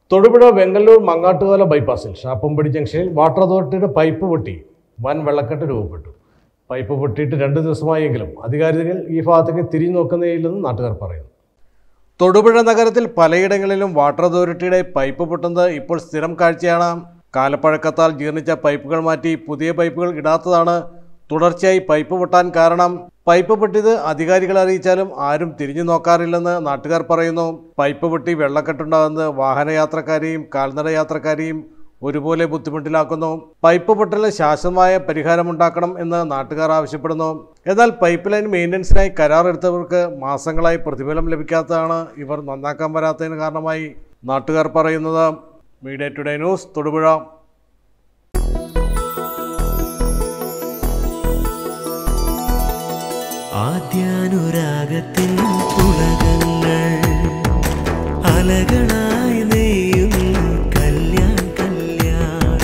തൊടുപുഴ വെങ്ങല്ലൂർ മങ്ങാട്ടുകാല ബൈപ്പാസിൽ ഷാപ്പമ്പടി ജംഗ്ഷനിൽ വാട്ടർ അതോറിറ്റിയുടെ പൈപ്പ് പൊട്ടി വൻ വെള്ളക്കെട്ട് രൂപപ്പെട്ടു പൈപ്പ് പൊട്ടിയിട്ട് രണ്ട് ദിവസമായെങ്കിലും അധികാരികൾ ഈ ഭാഗത്തേക്ക് തിരിഞ്ഞു നോക്കുന്നേയില്ലെന്ന് നാട്ടുകാർ പറയുന്നു തൊടുപുഴ നഗരത്തിൽ പലയിടങ്ങളിലും വാട്ടർ അതോറിറ്റിയുടെ പൈപ്പ് പൊട്ടുന്നത് ഇപ്പോൾ സ്ഥിരം കാഴ്ചയാണ് കാലപ്പഴക്കത്താൽ ജീർണിച്ച പൈപ്പുകൾ മാറ്റി പുതിയ പൈപ്പുകൾ ഇടാത്തതാണ് തുടർച്ചയായി പൈപ്പ് പൊട്ടാൻ കാരണം പൈപ്പ് പൊട്ടിയത് അധികാരികളെ അറിയിച്ചാലും ആരും തിരിഞ്ഞു നോക്കാറില്ലെന്ന് നാട്ടുകാർ പറയുന്നു പൈപ്പ് പൊട്ടി വെള്ളക്കെട്ടുണ്ടാകുന്നത് വാഹനയാത്രക്കാരെയും കാൽനട യാത്രക്കാരെയും ഒരുപോലെ ബുദ്ധിമുട്ടിലാക്കുന്നു പൈപ്പ് പൊട്ടലിന് ശാശ്വതമായ പരിഹാരമുണ്ടാക്കണം എന്ന് നാട്ടുകാർ ആവശ്യപ്പെടുന്നു എന്നാൽ പൈപ്പ് ലൈൻ മെയിൻ്റനൻസിനായി കരാറെടുത്തവർക്ക് മാസങ്ങളായി പ്രതിഫലം ലഭിക്കാത്തതാണ് ഇവർ നന്നാക്കാൻ വരാത്തതിന് കാരണമായി നാട്ടുകാർ പറയുന്നത് മീഡിയ ടുഡേ ന്യൂസ് തൊടുപുഴ ആദ്യാനുരാഗത്തിൻ പുളകങ്ങൾ അലകളായി നെയ്യും കല്യാൺ കല്യാൺ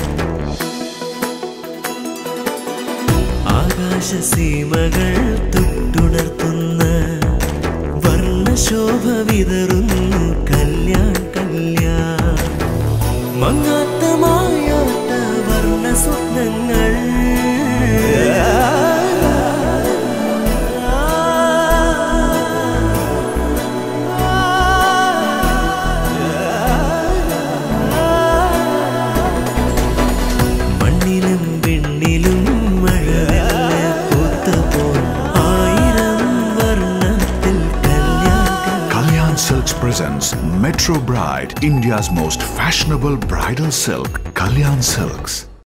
ആകാശസീമകൾ തൊട്ടുണർത്തുന്ന വർണ്ണശോഭ വിതറുന്നു കല്യാൺ കല്യാൺ മങ്ങാത്ത മായാത്ത വർണ്ണ സ്വപ്നങ്ങൾ മണ്ണിലും വിണ്ണിലും മഴവെള്ള പൂത്തുപോൽ ആയിരം വർണ്ണത്തിൽ Kalyan Kalyan Silks presents Metro Bride, India's most fashionable bridal silk, Kalyan Silks.